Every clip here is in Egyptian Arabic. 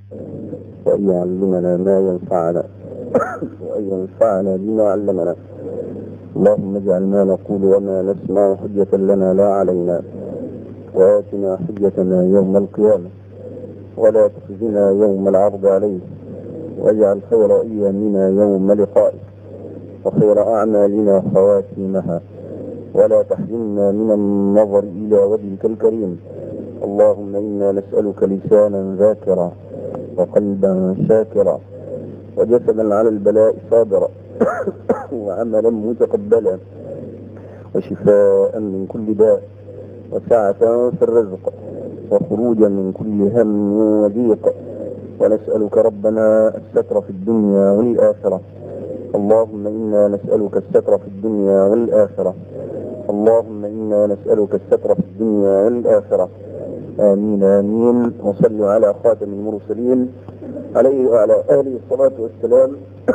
وأن يعلمنا ما ينفعنا وأن ينفعنا بما علمنا اللهم اجعل ما نقول وما نسمع حجة لنا لا علينا وآتنا حجتنا يوم القيامة ولا تخزنا يوم العرض عليك واجعل خير أيامنا يوم لقائك وخير أعمالنا خواتيمها ولا تحرمنا من النظر إلى وجهك الكريم اللهم إنا نسألك لسانا ذاكرا وقلبا شاكرا وجسدا على البلاء صابرا وعملا متقبلا وشفاء من كل داء وسعة في الرزق وخروجا من كل هم وضيق ونسألك ربنا الستر في الدنيا والآخرة اللهم إنا نسألك الستر في الدنيا والآخرة اللهم إنا نسألك الستر في الدنيا والآخرة آمين آمين وصلوا على خاتم المرسلين عليه وعلى آله الصلاة والسلام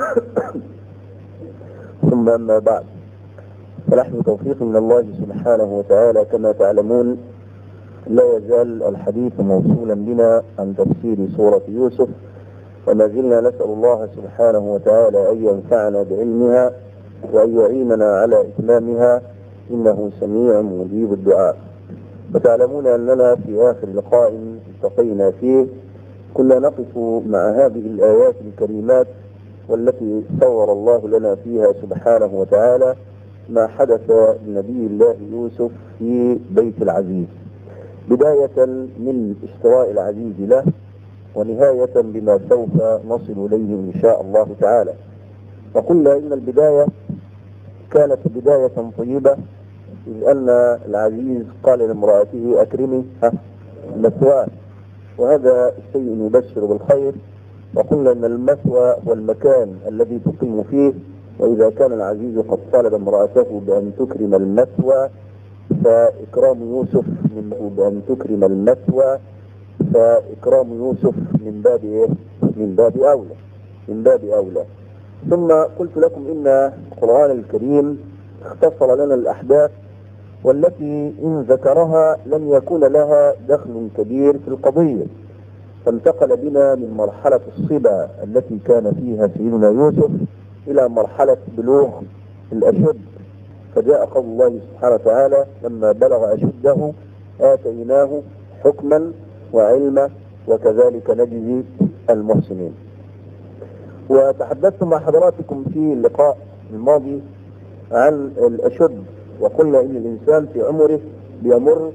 ثم أما بعد فنحن توفيق من الله سبحانه وتعالى كما تعلمون لا يزال الحديث موصولا بنا عن تفسير سورة يوسف وما زلنا نسأل الله سبحانه وتعالى أن ينفعنا بعلمها وأن يعيننا على إتمامها إنه سميع مجيب الدعاء وتعلمون أننا في آخر لقاء التقينا فيه كنا نقف مع هذه الآيات الكريمات والتي صور الله لنا فيها سبحانه وتعالى ما حدث لنبي الله يوسف في بيت العزيز بداية من اشتراء العزيز له ونهاية بما سوف نصل إليه إن شاء الله تعالى فقلنا إن البداية كانت بداية طيبة إذ أن العزيز قال لامرأته أكرمي مثواه وهذا الشيء يبشر بالخير وقلنا أن المثوى والمكان الذي تقيم فيه وإذا كان العزيز قد طالب امرأته بأن تكرم المثوى فإكرام يوسف من بأن تكرم المثوى فإكرام يوسف من باب إيه؟ من باب أولى من باب أولى ثم قلت لكم إن القرآن الكريم اختصر لنا الأحداث والتي إن ذكرها لم يكون لها دخل كبير في القضية فانتقل بنا من مرحلة الصبا التي كان فيها سيدنا يوسف إلى مرحلة بلوغ الأشد فجاء قول الله سبحانه وتعالى لما بلغ أشده آتيناه حكما وعلما وكذلك نجزي المحسنين وتحدثت مع حضراتكم في اللقاء الماضي عن الأشد وقلنا إن الإنسان في عمره بيمر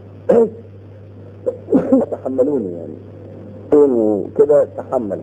تحملوني يعني كده تحمل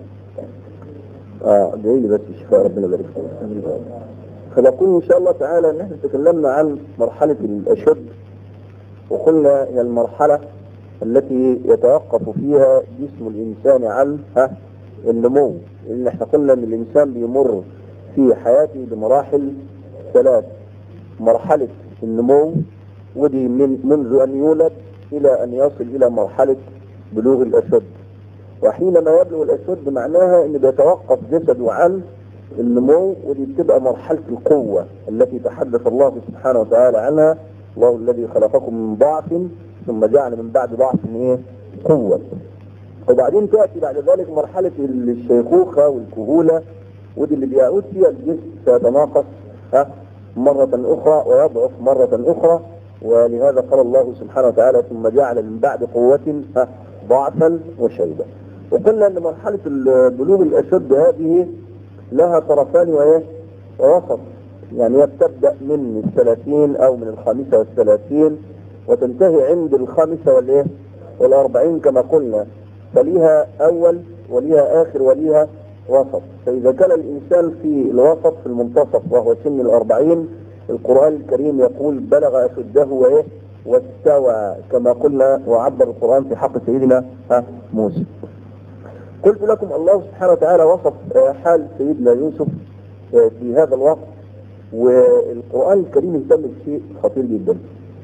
اه ادعي لي بس الشفاء ربنا يبارك فيك فنقول ان شاء الله تعالى ان احنا تكلمنا عن مرحلة الاشد وقلنا هي المرحلة التي يتوقف فيها جسم الانسان عن ها النمو لان احنا قلنا ان الانسان بيمر في حياته بمراحل ثلاث مرحلة النمو ودي من منذ ان يولد الى ان يصل الى مرحلة بلوغ الاشد وحينما يبلغ الاشد معناها ان بيتوقف جسده عن النمو ودي بتبقى مرحلة القوة التي تحدث الله سبحانه وتعالى عنها الله الذي خلقكم من ضعف ثم جعل من بعد ضعف ايه قوة وبعدين تأتي بعد ذلك مرحلة الشيخوخة والكهولة ودي اللي بيعود فيها الجسم سيتناقص ها مرة أخرى ويضعف مرة أخرى ولهذا قال الله سبحانه وتعالى ثم جعل من بعد قوة ها ضعفا وشيبا وقلنا ان مرحلة البلوغ الاشد هذه لها طرفان وايه ووسط يعني هي بتبدأ من الثلاثين او من الخامسة والثلاثين وتنتهي عند الخامسة والايه والاربعين كما قلنا فليها اول وليها اخر وليها وسط فاذا كان الانسان في الوسط في المنتصف وهو سن الاربعين القرآن الكريم يقول بلغ اشده وايه واستوى كما قلنا وعبر القرآن في حق سيدنا موسى قلت لكم الله سبحانه وتعالى وصف حال سيدنا يوسف في هذا الوقت والقرآن الكريم اهتم بشيء خطير جدا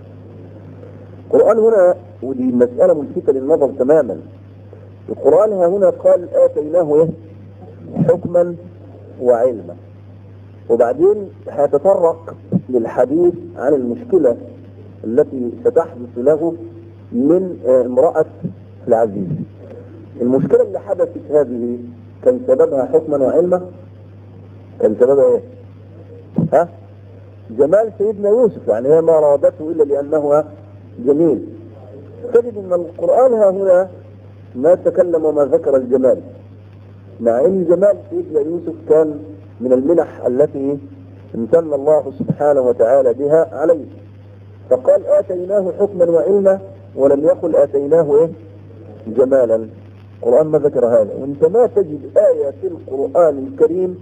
القرآن هنا ودي مسألة ملفتة للنظر تماما القرآن ها هنا قال آتيناه إيه؟ حكما وعلما وبعدين هيتطرق للحديث عن المشكلة التي ستحدث له من امرأة العزيز المشكلة اللي حدثت هذه كان سببها حكما وعلما كان سببها ايه ها جمال سيدنا يوسف يعني هي ما رادته الا لانه جميل تجد ان القرآن ها هنا ما تكلم وما ذكر الجمال مع ان جمال سيدنا يوسف كان من المنح التي امتن الله سبحانه وتعالى بها عليه فقال آتيناه حكما وعلما ولم يقل آتيناه إيه؟ جمالا القرآن ما ذكر هذا وانت ما تجد آية في القرآن الكريم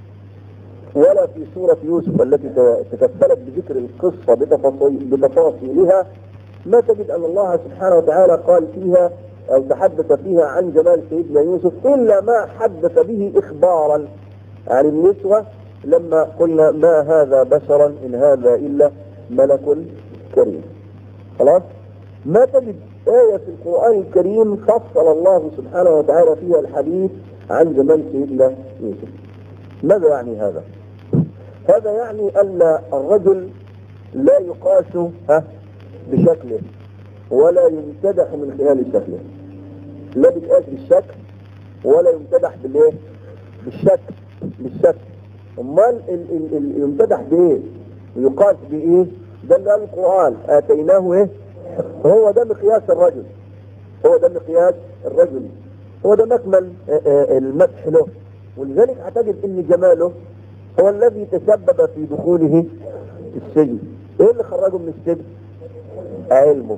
ولا في سورة يوسف التي تكفلت بذكر القصة بتفاصيل بتفاصيلها ما تجد أن الله سبحانه وتعالى قال فيها أو تحدث فيها عن جمال سيدنا يوسف إلا ما حدث به إخبارا عن النسوة لما قلنا ما هذا بشرا إن هذا إلا ملك كريم خلاص ما تجد آية في القرآن الكريم فصل الله سبحانه وتعالى فيها الحديث عن جمال سيدنا يوسف ماذا يعني هذا هذا يعني أن الرجل لا يقاس ها بشكله ولا يمتدح من خلال شكله لا بيتقاس بالشكل ولا يمتدح بالايه بالشكل بالشكل امال يمتدح بايه ويقاس بايه ده اللي قال القران اتيناه ايه هو ده مقياس الرجل هو ده مقياس الرجل هو ده مكمل المدح له ولذلك اعتقد ان جماله هو الذي تسبب في دخوله السجن ايه اللي خرجه من السجن علمه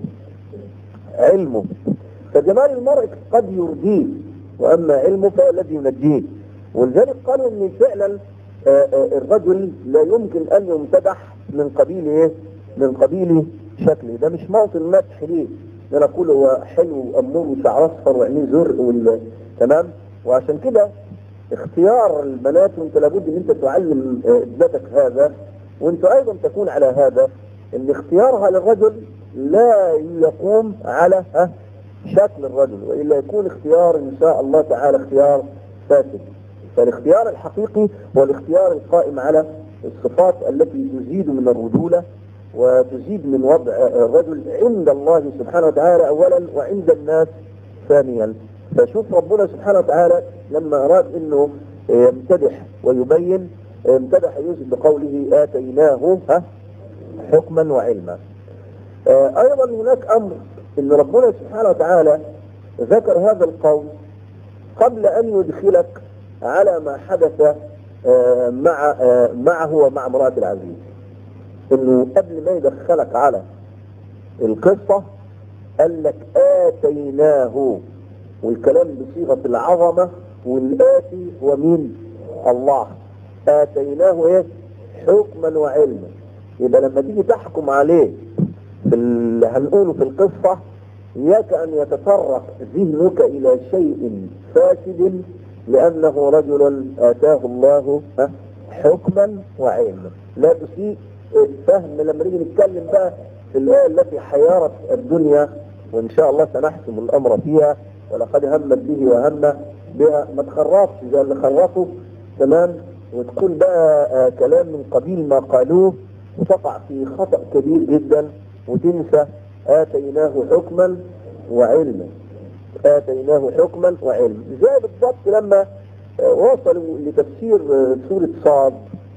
علمه فجمال المرء قد يرضيه واما علمه فهو الذي ينجيه ولذلك قالوا ان فعلا الرجل لا يمكن ان يمتدح من قبيل ايه من قبيل شكله ده مش موطن مدح ليه انا اقول هو حلو وامور وشعر اصفر وعينيه زرق وال... تمام وعشان كده اختيار البنات وانت لابد ان انت تعلم ابنتك هذا وانت ايضا تكون على هذا ان اختيارها للرجل لا يقوم على ها شكل الرجل والا يكون اختيار ان شاء الله تعالى اختيار فاسد فالاختيار الحقيقي هو الاختيار القائم على الصفات التي تزيد من الرجولة وتزيد من وضع الرجل عند الله سبحانه وتعالى اولا وعند الناس ثانيا فشوف ربنا سبحانه وتعالى لما اراد انه يمتدح ويبين امتدح يوسف بقوله اتيناه ها حكما وعلما ايضا هناك امر ان ربنا سبحانه وتعالى ذكر هذا القول قبل ان يدخلك على ما حدث مع معه ومع امرأة العزيز انه قبل ما يدخلك على القصة قال لك اتيناه والكلام بصيغة العظمة والآتي هو مين الله آتيناه ايه حكما وعلما يبقى لما تيجي تحكم عليه في اللي هنقوله في القصة إياك أن يتطرق ذهنك إلى شيء فاسد لأنه رجل آتاه الله حكما وعلما لا تسيء الفهم لما نيجي نتكلم بقى في الآية التي حيرت الدنيا وإن شاء الله سنحسم الأمر فيها ولقد همت به وهم بها ما تخرطش زي اللي خرطوا تمام وتقول بقى كلام من قبيل ما قالوه وتقع في خطأ كبير جدا وتنسى آتيناه حكما وعلما آتيناه حكما وعلما زي بالضبط لما وصلوا لتفسير سورة صاد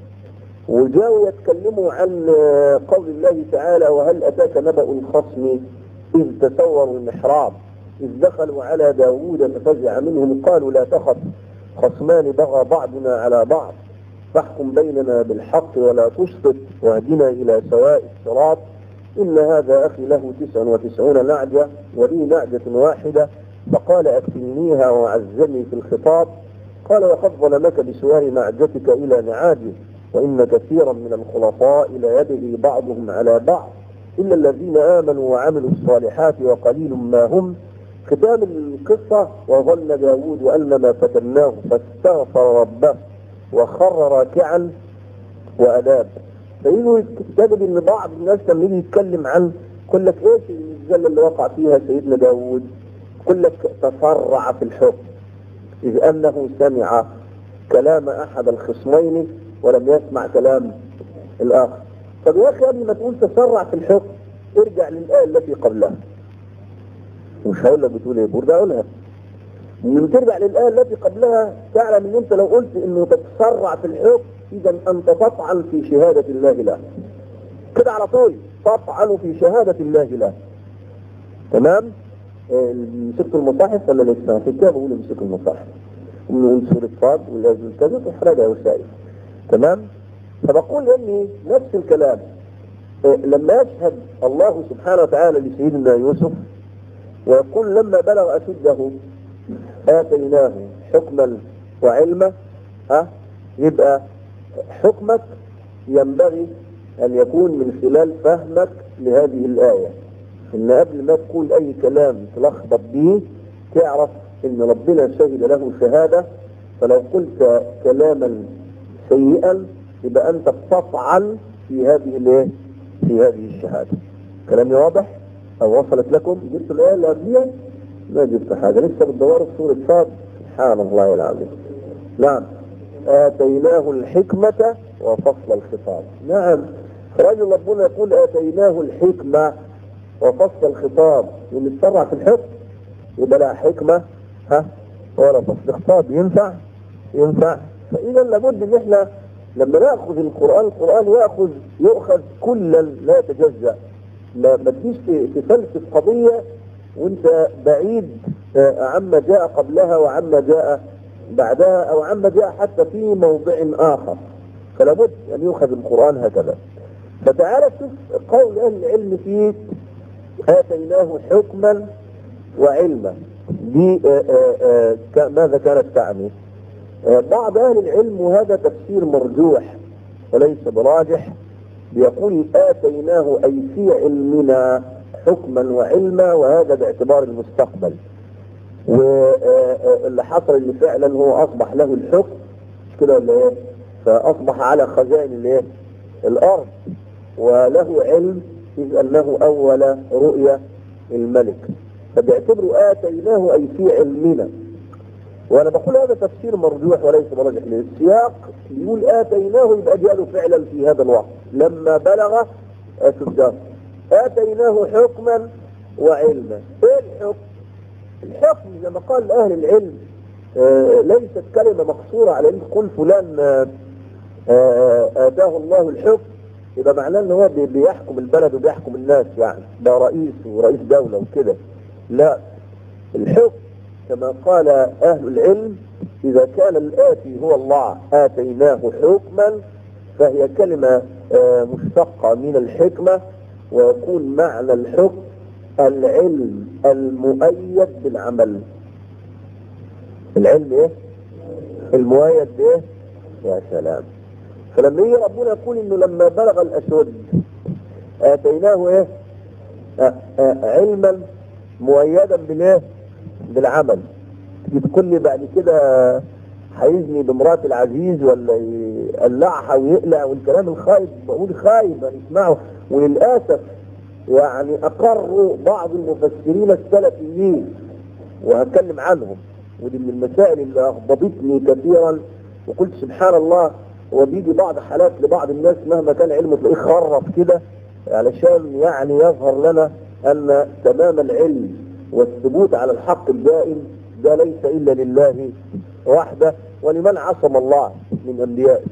وجاءوا يتكلموا عن قول الله تعالى وهل أتاك نبأ الخصم إذ تسوروا المحراب إذ دخلوا على داوود ففزع منهم قالوا لا تخف خصمان بغى بعضنا على بعض فاحكم بيننا بالحق ولا تشطط واهدنا إلى سواء الصراط إن هذا أخي له تسع وتسعون نعجة ولي نعجة واحدة فقال أكفلنيها وعزني في الخطاب قال وقد ظلمك بسؤال نعجتك إلى نعاجه وإن كثيرا من الخلطاء لا يدري بعضهم على بعض إلا الذين آمنوا وعملوا الصالحات وقليل ما هم ختام القصة وظن داود أن ما فتناه فاستغفر ربه وخر راكعا وأداب فيجوا تجد ان بعض الناس لما يجي يتكلم عن يقول لك ايش الزله اللي وقع فيها سيدنا داوود يقول لك تفرع في الحكم اذ انه سمع كلام احد الخصمين ولم يسمع كلام الاخر طب يا اخي قبل ما تقول تسرع في الحكم ارجع للايه التي قبلها مش هقول لك بتقول ايه برجع اقولها من ترجع للآية التي قبلها تعلم ان انت لو قلت انه تتسرع في الحكم اذا انت تطعن في شهادة الله له كده على طول تطعن في شهادة الله له تمام آه، مسكت المصاحف ولا لسه في الكتاب بقول مسك المصاحف ونقول سورة صاد ولازم كذا تحرجها وسائل تمام فبقول اني نفس الكلام آه، لما يشهد الله سبحانه وتعالى لسيدنا يوسف ويقول لما بلغ أشده آتيناه حكما وعلما ها يبقى حكمك ينبغي أن يكون من خلال فهمك لهذه الآية إن قبل ما تقول أي كلام تلخبط به تعرف إن ربنا شهد له شهادة فلو قلت كلاما سيئا يبقى أنت بتطعن في هذه الإيه؟ في هذه الشهادة كلامي واضح أو وصلت لكم جبت الآية اللي قبلها ما جبت حاجة لسه بتدوروا في سورة صاد سبحان الله العظيم نعم آتيناه الحكمة وفصل الخطاب نعم رجل ربنا يقول آتيناه الحكمة وفصل الخطاب ونتسرع في الحكم يبقى لا حكمة ها ولا فصل خطاب ينفع ينفع فإذا لابد ان احنا لما ناخذ القرآن القرآن ياخذ يؤخذ كلا لا يتجزأ ما ما تجيش تفلسف قضية وانت بعيد آه، عما جاء قبلها وعما جاء بعدها او عما جاء حتى في موضع اخر فلا بد ان يؤخذ القرآن هكذا فتعالى شوف قول اهل العلم فيه اتيناه حكما وعلما دي آه، آه، آه، ك- ماذا كانت تعني آه، بعض اهل العلم وهذا تفسير مرجوح وليس براجح بيقول آتيناه أي في علمنا حكما وعلما وهذا باعتبار المستقبل واللي حصل اللي فعلا هو أصبح له الحكم مش كده ولا إيه؟ فأصبح على خزائن الإيه؟ الأرض وله علم إذ أنه أول رؤيا الملك فبيعتبروا آتيناه أي في علمنا وانا بقول هذا تفسير مرجوح وليس مرجح للسياق يقول اتيناه يبقى جاله فعلا في هذا الوقت لما بلغ اشده اتيناه حكما وعلما ايه الحكم الحكم زي ما قال اهل العلم آه ليست كلمه مقصوره على ان تقول فلان آه آه اتاه الله الحكم يبقى معناه ان هو بي- بيحكم البلد وبيحكم الناس يعني ده رئيس ورئيس دوله وكده لا الحكم كما قال أهل العلم إذا كان الآتي هو الله آتيناه حكما فهي كلمة آه، مشتقة من الحكمة ويكون معنى الحكم العلم المؤيد بالعمل العلم ايه المؤيد بايه يا سلام فلما يجي ربنا يقول انه لما بلغ الاشد اتيناه ايه آه آه علما مؤيدا بالايه بالعمل تيجي تقول لي بعد كده هيزني بمرات العزيز ولا يقلعها ويقلع والكلام الخايب بقول خايب انا اسمعه وللاسف يعني اقروا بعض المفسرين السلفيين وهتكلم عنهم ودي من المسائل اللي اغضبتني كثيرا وقلت سبحان الله هو بيجي بعض حالات لبعض الناس مهما كان علمه تلاقيه خرف كده علشان يعني يظهر لنا ان تمام العلم والثبوت على الحق الدائم ده ليس الا لله وحده ولمن عصم الله من انبيائه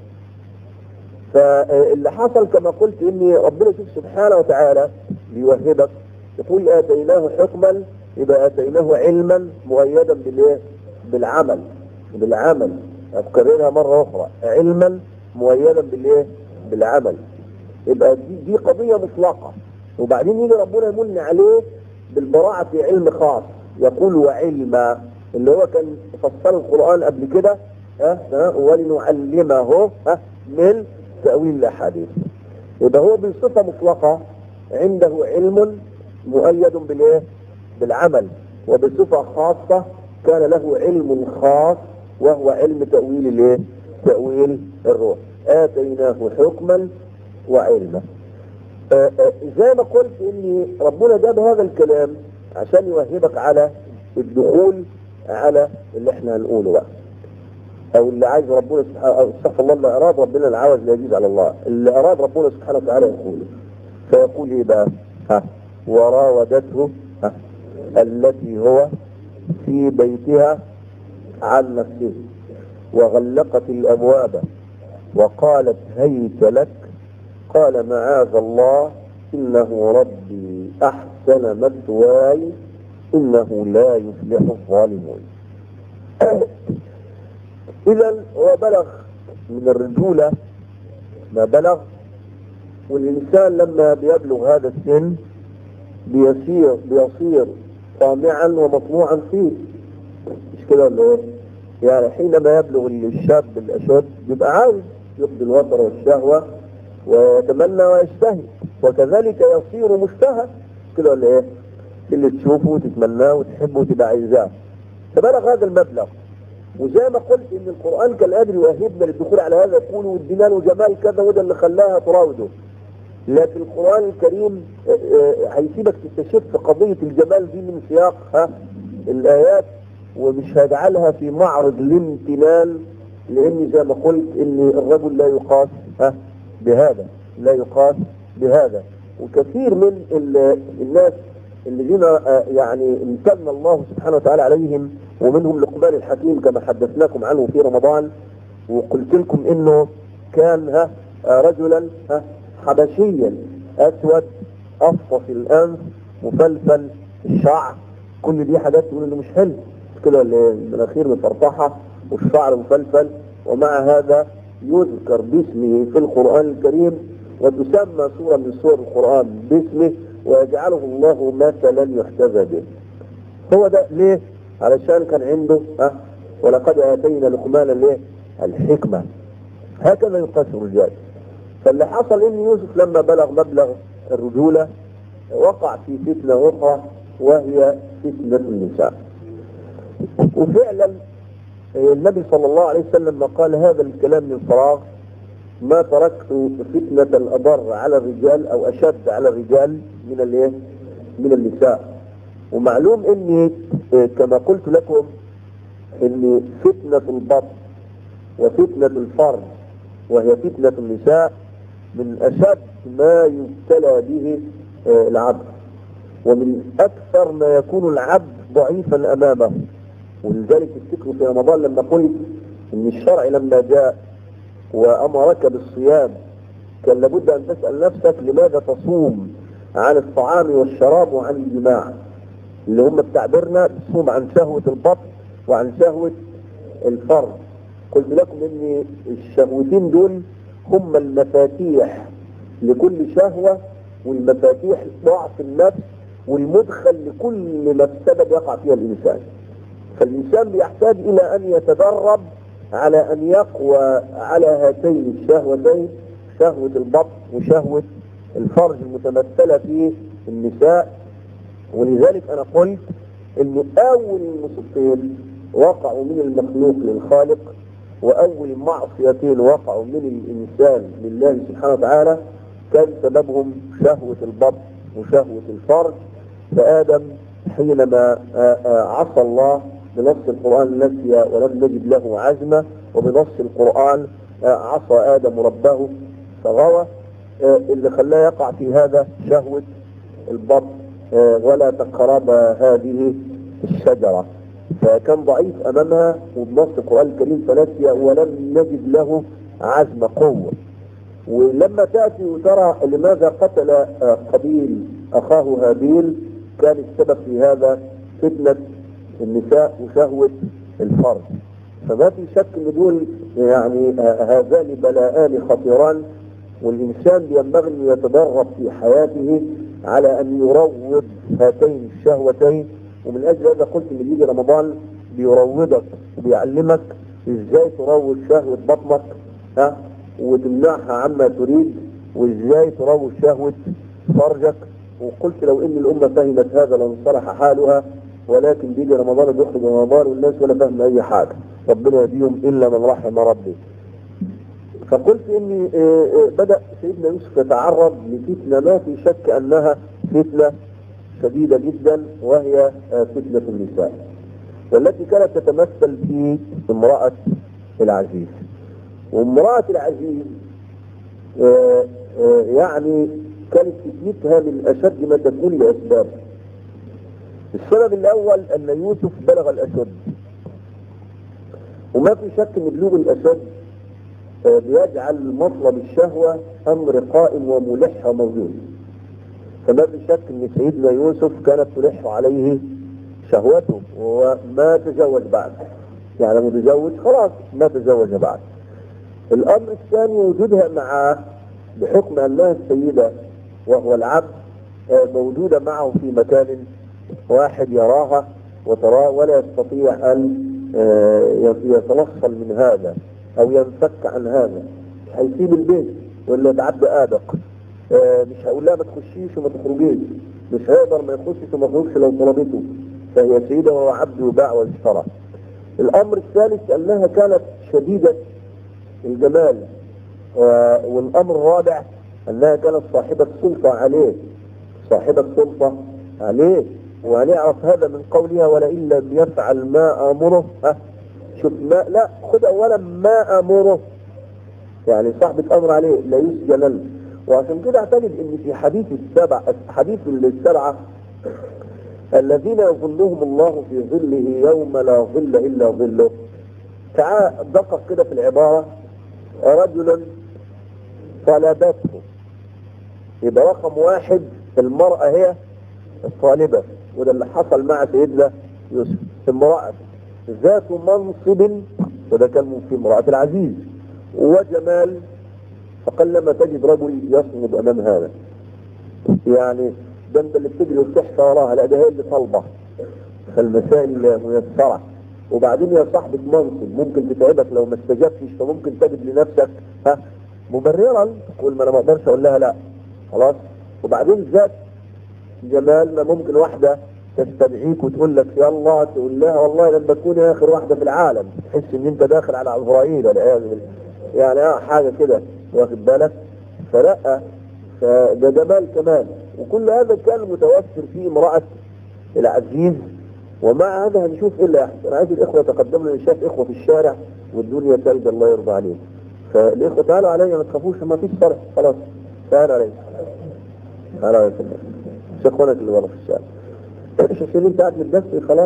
فاللي حصل كما قلت ان ربنا شوف سبحانه وتعالى بيوهبك يقول اتيناه حكما يبقى اتيناه علما مؤيدا بالايه؟ بالعمل بالعمل اكررها مره اخرى علما مؤيدا بالايه؟ بالعمل يبقى دي, دي قضيه مطلقه وبعدين يجي ربنا يمن عليه بالبراعه في علم خاص يقول وعلما اللي هو كان فسر القران قبل كده ها ها ولنعلمه ها من تاويل الاحاديث يبقى هو بصفه مطلقه عنده علم مؤيد بالايه؟ بالعمل وبصفه خاصه كان له علم خاص وهو علم تاويل الايه؟ تاويل الروح اتيناه حكما وعلما آه آه زي ما قلت ان ربنا جاب هذا الكلام عشان يوهبك على الدخول على اللي احنا هنقوله بقى او اللي عايز ربنا سبحانه او استغفر الله اللي اراد ربنا العوز لا يجيز على الله اللي اراد ربنا سبحانه وتعالى يقوله فيقول ايه بقى ها وراودته ها التي هو في بيتها عن نفسه وغلقت الأبواب وقالت هيت لك قال معاذ الله إنه ربي أحسن مثواي إنه لا يفلح الظالمون إذا هو بلغ من الرجولة ما بلغ والإنسان لما بيبلغ هذا السن بيصير بيصير طامعا ومطموعا فيه مش كده ولا ايه؟ يعني حينما يبلغ الشاب الأشد بيبقى عاوز يقضي الوطر والشهوة ويتمنى ويشتهي وكذلك يصير مشتهى كده ولا ايه؟ اللي تشوفه وتتمناه وتحبه وتبقى عايزاه فبلغ هذا المبلغ وزي ما قلت ان القرآن كان قادر يؤهبنا للدخول على هذا يقول والدينان وجمال كذا وده اللي خلاها تراوده لكن القرآن الكريم هيسيبك تستشف قضية الجمال دي من سياق ها الآيات ومش هيجعلها في معرض الامتنان لأن زي ما قلت إن الرجل لا يقاس ها بهذا لا يقاس بهذا وكثير من الناس الذين يعني امتن الله سبحانه وتعالى عليهم ومنهم لقمان الحكيم كما حدثناكم عنه في رمضان وقلت لكم انه كان ها رجلا ها حبشيا اسود اصفص الانف مفلفل الشعر كل دي حاجات تقول انه مش حلو كده المناخير مفرطحه والشعر مفلفل ومع هذا يذكر باسمه في القران الكريم وتسمى سوره من سور القران باسمه ويجعله الله مثلا يحتذى به هو ده ليه علشان كان عنده ها ولقد اتينا لقمان الايه الحكمه هكذا يقاس الرجال فاللي حصل ان يوسف لما بلغ مبلغ الرجوله وقع في فتنه اخرى وهي فتنه النساء وفعلا النبي صلى الله عليه وسلم قال هذا الكلام من فراغ ما تركت فتنة أضر على الرجال أو أشد على الرجال من الايه؟ من النساء ومعلوم اني كما قلت لكم ان فتنة البطن وفتنة الفرج وهي فتنة النساء من اشد ما يبتلى به العبد ومن اكثر ما يكون العبد ضعيفا امامه ولذلك تفتكروا في رمضان لما قلت ان الشرع لما جاء وامرك بالصيام كان لابد ان تسال نفسك لماذا تصوم عن الطعام والشراب وعن الجماع اللي هم بتعبيرنا تصوم عن شهوة البطن وعن شهوة الفرج قلت لكم ان الشهوتين دول هم المفاتيح لكل شهوة والمفاتيح ضعف النفس والمدخل لكل مفسدة يقع فيها الإنسان فالإنسان بيحتاج إلى أن يتدرب على أن يقوى على هاتين الشهوتين شهوة البطن وشهوة الفرج المتمثلة في النساء ولذلك أنا قلت أن أول المصيبتين وقعوا من المخلوق للخالق وأول معصيتين وقعوا من الإنسان لله سبحانه وتعالى كان سببهم شهوة البطن وشهوة الفرج فآدم حينما عصى الله بنص القرآن نسي ولم نجد له عزمة وبنص القرآن عصى آدم ربه فغوى اللي خلاه يقع في هذا شهوة البطن ولا تقرب هذه الشجرة فكان ضعيف أمامها وبنص القرآن الكريم فنسي ولم نجد له عزم قوة ولما تأتي وترى لماذا قتل قبيل أخاه هابيل كان السبب في هذا فتنة النساء وشهوة الفرج فما في شك ان دول يعني هذان بلاءان خطيران والإنسان ينبغي أن يتدرب في حياته على أن يروض هاتين الشهوتين ومن أجل هذا قلت ان بيجي رمضان بيروضك وبيعلمك ازاي تروض شهوة بطنك ها وتمنعها عما تريد وازاي تروض شهوة فرجك وقلت لو ان الامة فهمت هذا لانصلح حالها ولكن بيجي رمضان بيخرج رمضان والناس ولا فاهم اي حاجة ربنا يهديهم الا من رحم ربي فقلت اني بدأ سيدنا يوسف يتعرض لفتنة ما في شك انها فتنة شديدة جدا وهي فتنة النساء والتي كانت تتمثل في امرأة العزيز وامرأة العزيز يعني كانت فتنتها من اشد ما تكون لاسباب السبب الاول ان يوسف بلغ الاشد وما في شك ان بلوغ الاسد آه، بيجعل مطلب الشهوة امر قائم وملح وموجود فما في شك ان سيدنا يوسف كانت تلح عليه شهوته وما تزوج بعد يعني متزوج خلاص ما تزوج بعد الامر الثاني وجودها معه بحكم انها السيدة وهو العبد آه، موجودة معه في مكان واحد يراها وتراه ولا يستطيع ان آه، يتنصل من هذا او ينفك عن هذا مش هيسيب البيت ولا يتعدى ادق آه، مش هقول لها ما تخشيش وما تخرجيش مش هيقدر ما يخشش وما يخرجش لو طلبته فهي سيدة وهو عبد يباع ويشترى الامر الثالث انها كانت شديدة الجمال و- والامر الرابع انها كانت صاحبة سلطة عليه صاحبة سلطة عليه وهنعرف هذا من قولها ولئن لم يفعل ما امره ها شوف ما لا خد اولا ما امره يعني صاحبة امر عليه لا يسجنن وعشان كده اعتقد ان في حديث السبع حديث السبعة الذين يظلهم الله في ظله يوم لا ظل الا ظله تعال دقق كده في العبارة رجل طلبته يبقى رقم واحد المرأة هي الطالبة وده اللي حصل مع سيدنا يوسف امرأة ذات منصب وده كان في امرأة العزيز وجمال فقلما تجد رجل يصمد امام هذا يعني ده انت اللي بتجري وبتحفى وراها لا ده هي اللي طالبه فالمسائل ميسره وبعدين يا صاحبة منصب ممكن تتعبك لو ما استجبتش فممكن تجد لنفسك ها مبررا تقول ما انا ما اقدرش اقول لها لا خلاص وبعدين ذات جمال ما ممكن واحده تستدعيك وتقول لك يلا تقول لها والله لما تكوني اخر واحده في العالم تحس ان انت داخل على عزرائيل والعياذ بالله يعني اه حاجه كده واخد بالك فلا فده جمال كمان وكل هذا كان متوفر في امرأة العزيز ومع هذا هنشوف ايه اللي يحصل انا عايز الاخوة يتقدموا لان شاف اخوة في الشارع والدنيا ثلج الله يرضى عليهم فالاخوة تعالوا عليا ما تخافوش ما فيش صرح خلاص تعالوا عليا تعالوا عليا مش اخوانك اللي ورا في الشارع مش عشان انت قاعد متدفي خلاص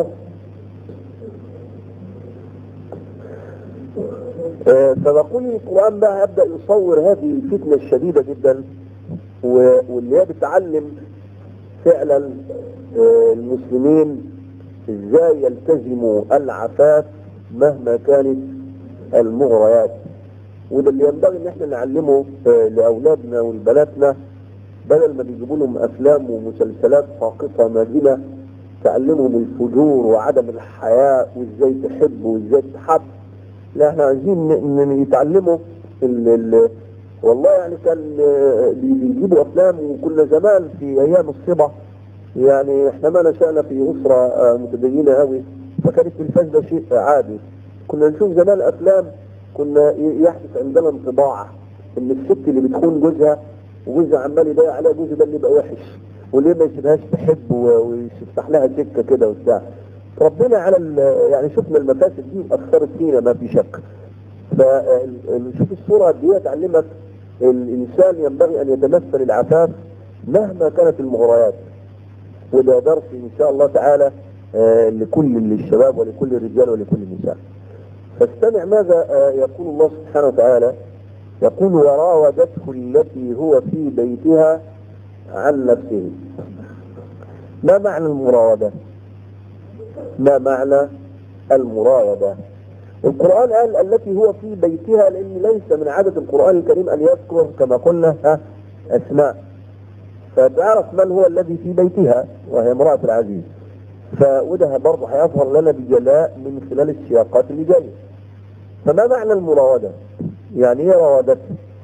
آه، فبقول القرآن بقى يبدأ يصور هذه الفتنة الشديدة جدا و- واللي هي بتعلم فعلا آه، المسلمين ازاي يلتزموا العفاف مهما كانت المغريات وده اللي ينبغي ان احنا نعلمه آه، لاولادنا ولبناتنا بدل ما بيجيبوا لهم افلام ومسلسلات ساقطه ماجنه تعلمهم الفجور وعدم الحياء وازاي تحب وازاي تحب لا احنا عايزين ن- ن- يتعلموا ال ال والله يعني كان آه، بي- بيجيبوا افلام وكنا زمان في ايام الصبا يعني احنا ما نشأنا في اسرة آه، متدينة قوي فكان التلفاز ده شيء عادي كنا نشوف زمان افلام كنا ي- يحدث عندنا انطباع ان الست اللي بتخون جوزها وجوزها عمال يضيع عليها جوزها ده اللي يبقى وحش وليه ما يسيبهاش تحب و- ويفتح لها سكه كده وبتاع ربنا على ال- يعني شفنا المفاسد دي اثرت فينا ما في شك فنشوف الصوره دي تعلمك الانسان ينبغي ان يتمثل العفاف مهما كانت المغريات وده درس ان شاء الله تعالى آه، لكل الشباب ولكل الرجال ولكل النساء فاستمع ماذا آه، يقول الله سبحانه وتعالى يقول وراودته التي هو في بيتها عن نفسه ما معنى المراودة ما معنى المراودة القرآن قال التي هو في بيتها لأن ليس من عادة القرآن الكريم أن يذكر كما قلنا ها أسماء فتعرف من هو الذي في بيتها وهي امرأة العزيز فوده برضه هيظهر لنا بجلاء من خلال السياقات اللي جايه فما معنى المراودة يعني ايه راودته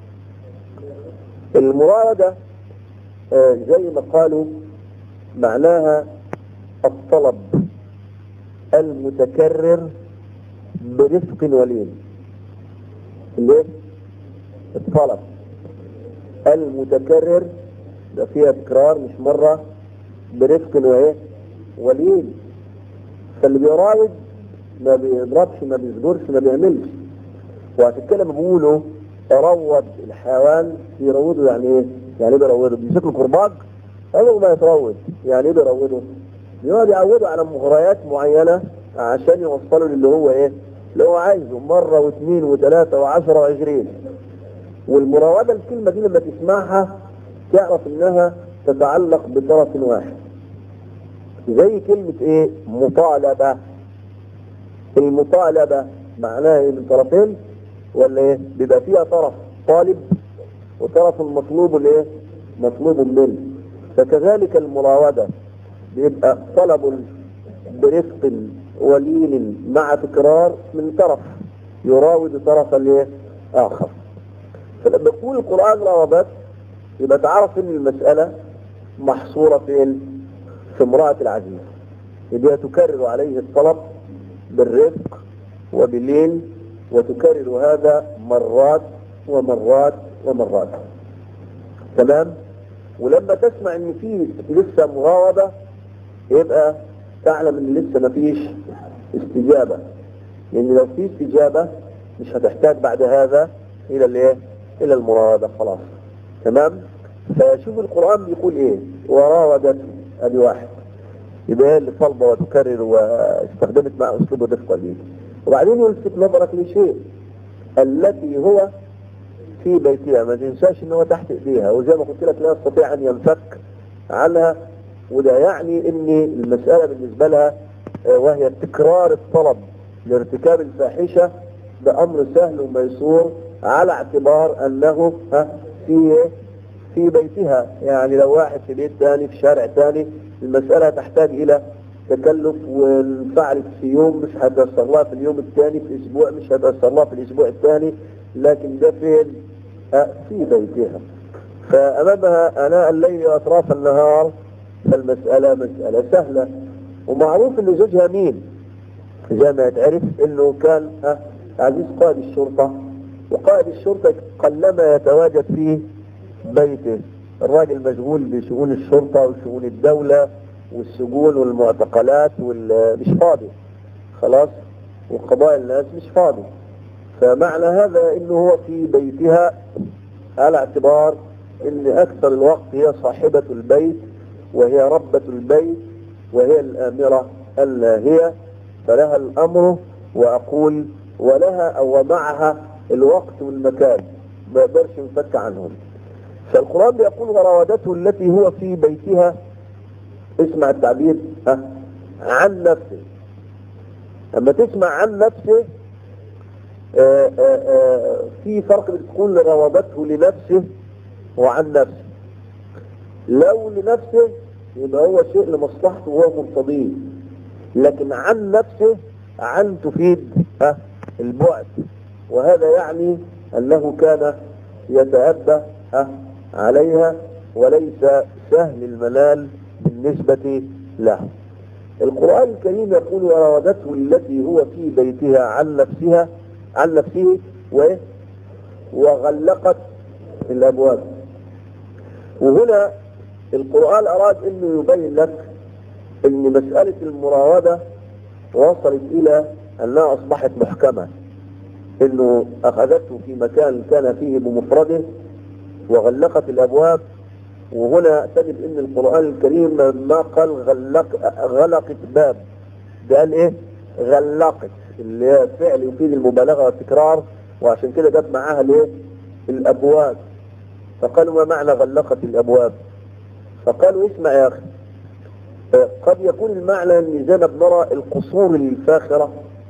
المراودة آه، زي ما قالوا معناها الطلب المتكرر برفق ولين ليه الطلب المتكرر ده فيها تكرار مش مرة برفق وايه ولين فاللي بيراود ما بيضربش ما بيصبرش ما بيعملش وعشان كده بيقولوا روض الحيوان يروضه يعني ايه؟ يعني ايه بيروضه؟ بيمسك له كرباج اول ما يتروض يعني ايه بيروضه؟ يقعد يعوده على مغريات معينه عشان يوصله للي هو ايه؟ اللي هو عايزه مرة واثنين وثلاثة وعشرة وعشرين والمراودة الكلمة دي لما تسمعها تعرف انها تتعلق بطرف واحد زي كلمة ايه مطالبة المطالبة معناها ايه من طرفين ولا ايه بيبقى فيها طرف طالب وطرف المطلوب الايه مطلوب منه فكذلك المراودة بيبقى طلب برفق ولين مع تكرار من طرف يراود طرف الايه اخر فلما يقول القرآن راودت يبقى تعرف ان المسألة محصورة فين في امرأة العزيز يبقى تكرر عليه الطلب بالرفق وباللين وتكرر هذا مرات ومرات ومرات تمام ولما تسمع ان في لسه مراودة يبقى تعلم ان لسه ما فيش استجابة لان لو في استجابة مش هتحتاج بعد هذا الى الايه الى المراودة خلاص تمام فشوف القرآن بيقول ايه وراودته ادي واحد يبقى هي اللي طالبة وتكرر واستخدمت مع اسلوب الرفق واللين وبعدين يلفت نظرك لشيء التي هو في بيتها ما تنساش ان هو تحت ايديها وزي ما قلت لك لا يستطيع ان ينفك عنها وده يعني ان المسألة بالنسبة لها وهي تكرار الطلب لارتكاب الفاحشة ده امر سهل وميسور على اعتبار انه ها في في بيتها يعني لو واحد في بيت ثاني في شارع ثاني المسألة تحتاج الى تكلف وانفعلت في يوم مش هتأثر لها في اليوم الثاني في اسبوع مش هتأثر لها في الاسبوع الثاني لكن ده فين في بيتها فامامها اناء الليل واطراف النهار فالمسألة مسألة سهلة ومعروف ان زوجها مين زي ما يتعرف انه كان عزيز قائد الشرطة وقائد الشرطة قلما يتواجد في بيته الراجل مشغول بشؤون الشرطة وشؤون الدولة والسجون والمعتقلات مش فاضي خلاص وقضايا الناس مش فاضي فمعنى هذا انه هو في بيتها على اعتبار ان اكثر الوقت هي صاحبة البيت وهي ربة البيت وهي الامرة الناهية فلها الامر واقول ولها او معها الوقت والمكان ما يقدرش ينفك عنهم فالقرآن بيقول وراودته التي هو في بيتها اسمع التعبير ها عن نفسه لما تسمع عن نفسه آآ آآ في فرق بتكون راودته لنفسه وعن نفسه لو لنفسه يبقى هو شيء لمصلحته وهو مرتضيه لكن عن نفسه عن تفيد ها البعد وهذا يعني انه كان يتأبى ها عليها وليس سهل المنال بالنسبة له القرآن الكريم يقول وراودته التي هو في بيتها عن نفسها عن نفسه و وغلقت الأبواب وهنا القرآن أراد أنه يبين لك أن مسألة المراودة وصلت إلى أنها أصبحت محكمة أنه أخذته في مكان كان فيه بمفرده وغلقت الأبواب وهنا تجد ان القرآن الكريم ما قال غلق غلقت باب ده قال ايه غلقت اللي هي فعل يفيد المبالغة والتكرار وعشان كده جاب معاها الايه الابواب فقالوا ما معنى غلقت الابواب فقالوا اسمع يا اخي قد يكون المعنى ان زي ما بنرى القصور الفاخرة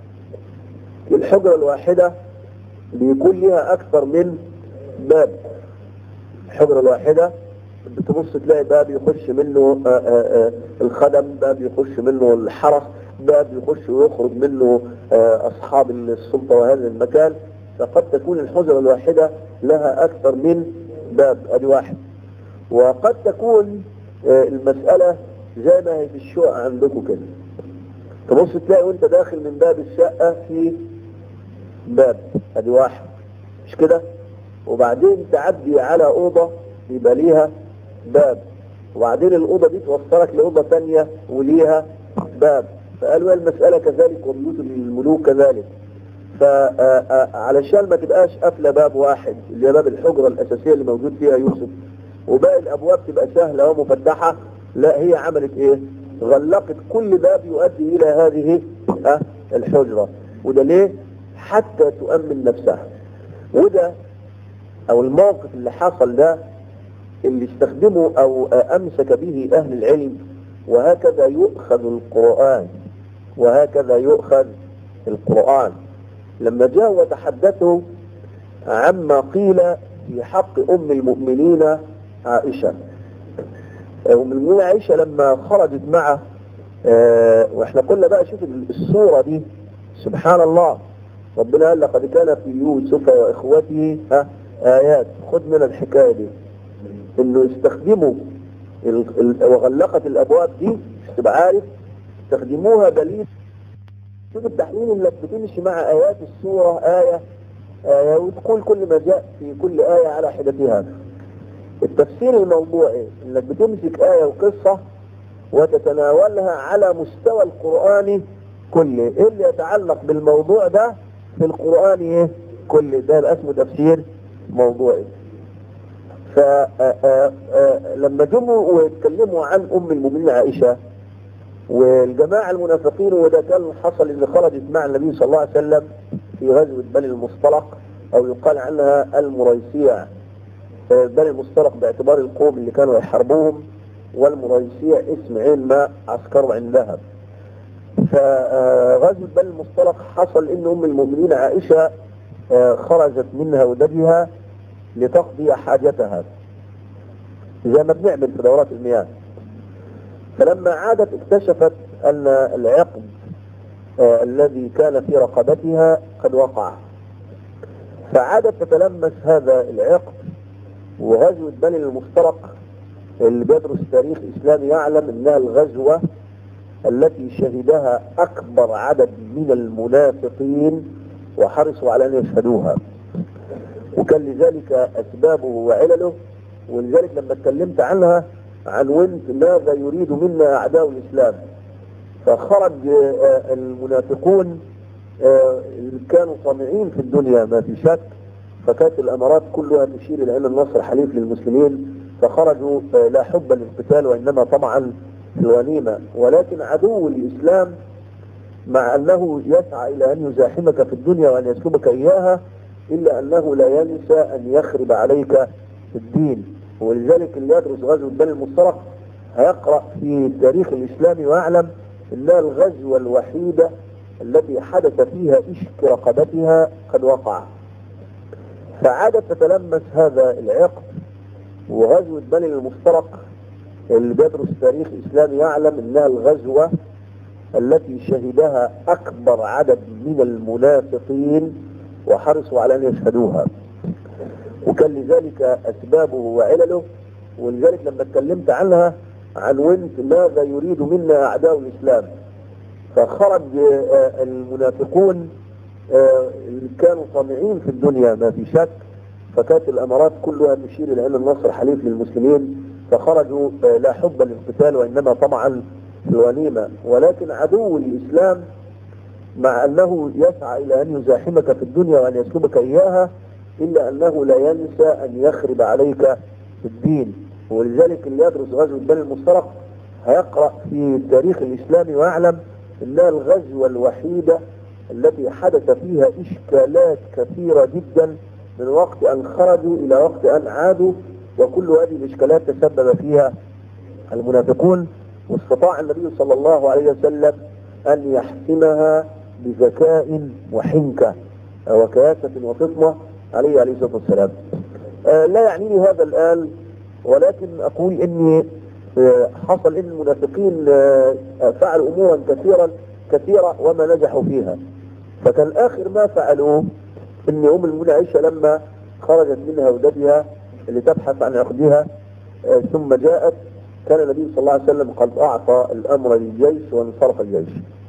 الحجرة الواحدة بيكون لها اكثر من باب الحجرة الواحدة بتبص تلاقي باب يخش منه آآ آآ الخدم باب يخش منه الحرس باب يخش ويخرج منه أصحاب السلطة وهذا المكان فقد تكون الحجرة الواحدة لها أكثر من باب أدي واحد وقد تكون المسألة زي ما هي في الشقق عندكم كده تبص تلاقي وانت داخل من باب الشقة في باب أدي واحد مش كده وبعدين تعدي على أوضة يبقى ليها باب وبعدين الأوضة دي توصلك لأوضة ثانية وليها باب فقالوا المسألة كذلك وبيوت الملوك كذلك فعلشان ما تبقاش قافلة باب واحد اللي هي باب الحجرة الأساسية اللي موجود فيها يوسف وباقي الأبواب تبقى سهلة ومفتحة لا هي عملت إيه غلقت كل باب يؤدي إلى هذه الحجرة وده ليه حتى تؤمن نفسها وده او الموقف اللي حصل ده اللي استخدمه او امسك به اهل العلم وهكذا يؤخذ القرآن وهكذا يؤخذ القرآن لما جاءوا وتحدثوا عما قيل في حق ام المؤمنين عائشة ام المؤمنين عائشة لما خرجت معه اه واحنا قلنا بقى شوف الصورة دي سبحان الله ربنا قال لقد كان في يوسف واخوته ها ايات خد من الحكاية دي انه استخدموا وغلقت الابواب دي مش تبقى عارف استخدموها دليل شوف التحليل اللي بتمشي مع ايات السورة آية آية وتقول كل ما جاء في كل آية على حدتها التفسير الموضوعي انك بتمسك آية وقصة وتتناولها على مستوى القرآن كله ايه اللي يتعلق بالموضوع ده في القرآن ايه كله ده يبقى اسمه تفسير موضوعي فلما جموا ويتكلموا عن ام المؤمنين عائشة والجماعة المنافقين وده كان حصل ان خرجت مع النبي صلى الله عليه وسلم في غزوة بني المصطلق او يقال عنها المريسيع بني المصطلق باعتبار القوم اللي كانوا يحاربوهم والمريسيع اسم عين ما عسكروا عين ذهب فغزوة بني المصطلق حصل ان ام المؤمنين عائشة خرجت من هودجها لتقضي حاجتها زي ما بنعمل في دورات المياه فلما عادت اكتشفت ان العقد آه الذي كان في رقبتها قد وقع فعادت تتلمس هذا العقد وغزوة بني المفترق اللي بيدرس تاريخ اسلامي يعلم انها الغزوة التي شهدها اكبر عدد من المنافقين وحرصوا على ان يشهدوها وكان لذلك اسبابه وعلله ولذلك لما اتكلمت عنها عنونت ماذا يريد منا اعداء الاسلام فخرج المنافقون اللي كانوا طامعين في الدنيا ما في شك فكانت الامارات كلها تشير الى ان النصر حليف للمسلمين فخرجوا لا حبا للقتال وانما طمعا في الغنيمه ولكن عدو الاسلام مع انه يسعى الى ان يزاحمك في الدنيا وان يسلبك اياها الا انه لا ينسى ان يخرب عليك الدين ولذلك اللي يدرس غزوة بني المصطلق هيقرأ في التاريخ الإسلامي ويعلم أنها الغزوة الوحيدة التي حدث فيها إشك رقبتها قد وقع فعادت تتلمس هذا العقد وغزوة بني المفترق اللي بيدرس تاريخ إسلامي يعلم أنها الغزوة التي شهدها أكبر عدد من المنافقين وحرصوا على أن يشهدوها وكان لذلك أسبابه وعلله ولذلك لما اتكلمت عنها عنونت ماذا يريد منا أعداء الإسلام فخرج المنافقون اللي كانوا طامعين في الدنيا ما في شك فكانت الأمارات كلها تشير إلى أن النصر حليف للمسلمين فخرجوا لا حبا للقتال وإنما طمعا في الغنيمة ولكن عدو الإسلام مع أنه يسعى إلى أن يزاحمك في الدنيا وأن يسلبك إياها إلا أنه لا ينسى أن يخرب عليك الدين ولذلك اللي يدرس غزوة بني المفترق هيقرأ في التاريخ الإسلامي ويعلم أنها الغزوة الوحيدة التي حدث فيها إشكالات كثيرة جدا من وقت أن خرجوا إلى وقت أن عادوا وكل هذه الإشكالات تسبب فيها المنافقون واستطاع النبي صلى الله عليه وسلم أن يحسمها بذكاء وحنكة وكياسة وفطنة عليه عليه الصلاة والسلام آه لا يعنيني هذا الآن ولكن أقول إني آه حصل إن المنافقين آه فعلوا أمورا كثيرا كثيرة وما نجحوا فيها فكان آخر ما فعلوه إن أم المؤمنين عائشة لما خرجت منها ودتها اللي تبحث عن عقدها ثم جاءت كان النبي صلى الله عليه وسلم قد أعطى الأمر للجيش وانصرف الجيش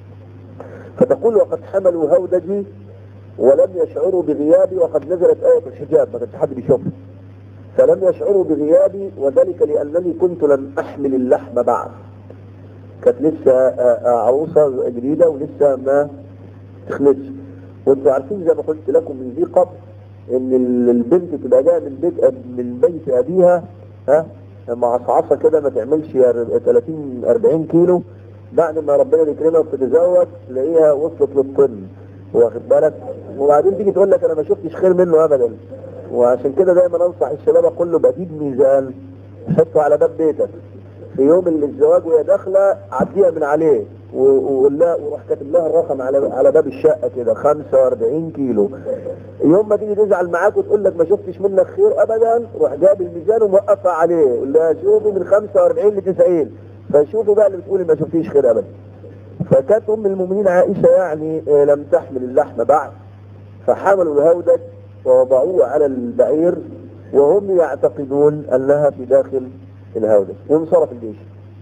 فتقول وقد حملوا هودجي ولم يشعروا بغيابي وقد نزلت آية الحجاب ما كانش حد بيشوفها فلم يشعروا بغيابي وذلك لأنني كنت لم أحمل اللحم بعد كانت لسه عروسة جديدة ولسه ما تخلصش وانتوا عارفين زي ما قلت لكم من ذي قبل ان البنت تبقى جايه من بيت من بيت ابيها ها معصعصه كده ما تعملش 30 40 كيلو بعد ما ربنا يكرمها وتتزوج تلاقيها وصلت للطن واخد بالك وبعدين تيجي تقول لك انا ما شفتش خير منه ابدا وعشان كده دايما انصح الشباب اقول له بجيب ميزان حطه على باب بيتك في يوم اللي الزواج وهي داخله عديها من عليه و- وقول لها وروح كاتب لها الرقم على على باب الشقه كده 45 كيلو يوم ما تيجي تزعل معاك وتقول لك ما شفتش منك خير ابدا روح جاب الميزان وموقفها عليه قول لها شوفي من 45 ل 90 فشوفوا بقى اللي بتقولي ما شفتيش خير ابدا فكانت ام المؤمنين عائشه يعني آه، لم تحمل اللحم بعد فحملوا الهودج ووضعوه على البعير وهم يعتقدون انها في داخل الهودج وانصرف الجيش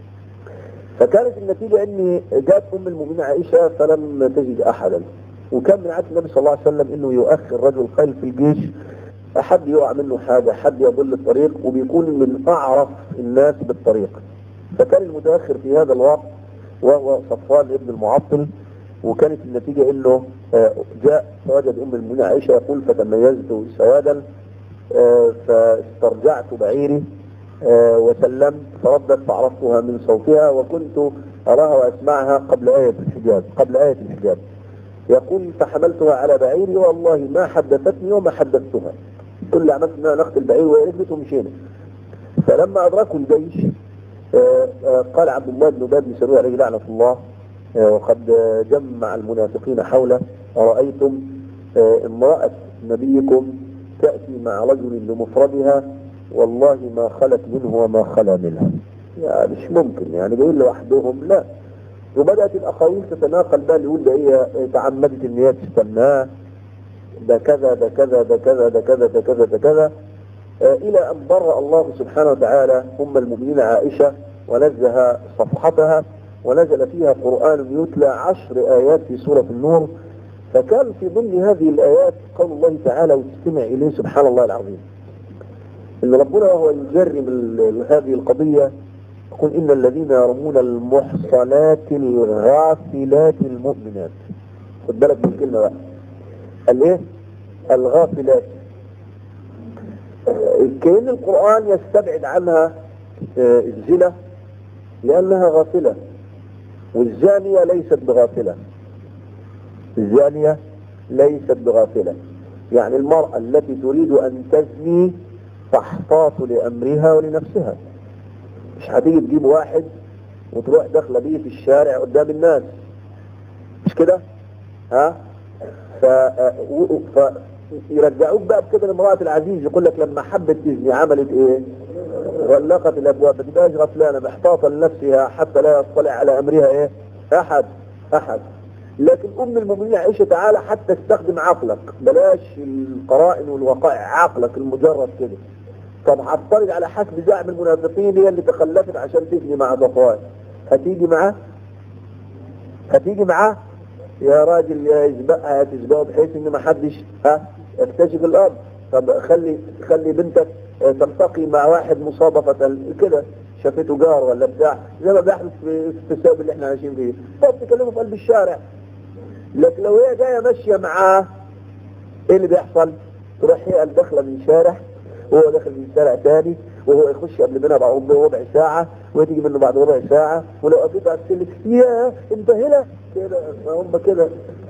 فكانت النتيجة ان جاءت ام المؤمنين عائشة فلم تجد احدا وكان من عادة النبي صلى الله عليه وسلم انه يؤخر رجل خيل في الجيش حد يقع منه حاجة حد يضل الطريق وبيكون من اعرف الناس بالطريق فكان المتأخر في هذا الوقت وهو صفوان ابن المعطل وكانت النتيجة انه آه، جاء فوجد ام المؤمنين عائشة يقول فتميزت سوادا آه، فاسترجعت بعيري آه، وسلمت فردت فعرفتها من صوتها وكنت أراها وأسمعها قبل آية الحجاب قبل آية الحجاب يقول فحملتها على بعيري والله ما حدثتني وما حدثتها كل اللي عملت انها نقت البعير وركبت ومشينا فلما أدركوا الجيش آه، آه، قال عبد الله بن باب بن سلول عليه لعنة الله آه، وقد آه، جمع المنافقين حوله أرأيتم آه، امرأة نبيكم تأتي مع رجل لمفردها والله ما خلت منه وما خلا منها يعني مش ممكن يعني جايين لوحدهم لا وبدأت الأقاويل تتناقل بقى اللي يقول ده هي تعمدت إن هي تستناه ده كذا ده كذا ده كذا ده كذا ده كذا ده كذا آه، إلى أن برأ الله سبحانه وتعالى أم المؤمنين عائشة ونزه صفحتها ونزل فيها قرآن يتلى عشر آيات في سورة النور فكان في ضمن هذه الآيات قول الله تعالى وتستمع إليه سبحان الله العظيم إن ربنا وهو يجرم ال- هذه القضية يقول إن الذين يرمون المحصنات الغافلات المؤمنات خد بالك من الكلمة بقى الإيه؟ الغافلات آه، كأن القرآن يستبعد عنها آه، الزنا لأنها غافلة والزانية ليست بغافلة الزانية ليست بغافلة يعني المرأة التي تريد أن تزني تحتاط لأمرها ولنفسها مش هتيجي تجيب واحد وتروح داخله بيه في الشارع قدام الناس مش كده ها ف... و- ف... يرجعوك بقى بكده لامرأة العزيز يقول لك لما حبت تزني عملت ايه غلقت الابواب ما تبقاش غفلانه محتاطه لنفسها حتى لا يطلع على امرها ايه احد احد لكن ام المؤمنين عائشه تعالى حتى استخدم عقلك بلاش القرائن والوقائع عقلك المجرد كده طب هفترض على حسب زعم المنافقين هي اللي تخلفت عشان تبني مع صفوان هتيجي معاه هتيجي معاه يا راجل يا يسبقها يا تسبقه بحيث ان ما حدش ها يكتشف الارض طب خلي خلي بنتك آه، تلتقي مع واحد مصادفة كده شافته جار ولا بتاع زي ما بيحدث في في السبب اللي احنا عايشين فيه طب تكلمه في قلب الشارع لكن لو هي جايه ماشيه معاه ايه اللي بيحصل؟ تروح هي داخله من شارع وهو داخل من شارع تاني وهو يخش قبل منها بعد ربع ساعة وتيجي منه بعد ربع ساعة ولو قضيت على السلك يا انت هنا كده هم كده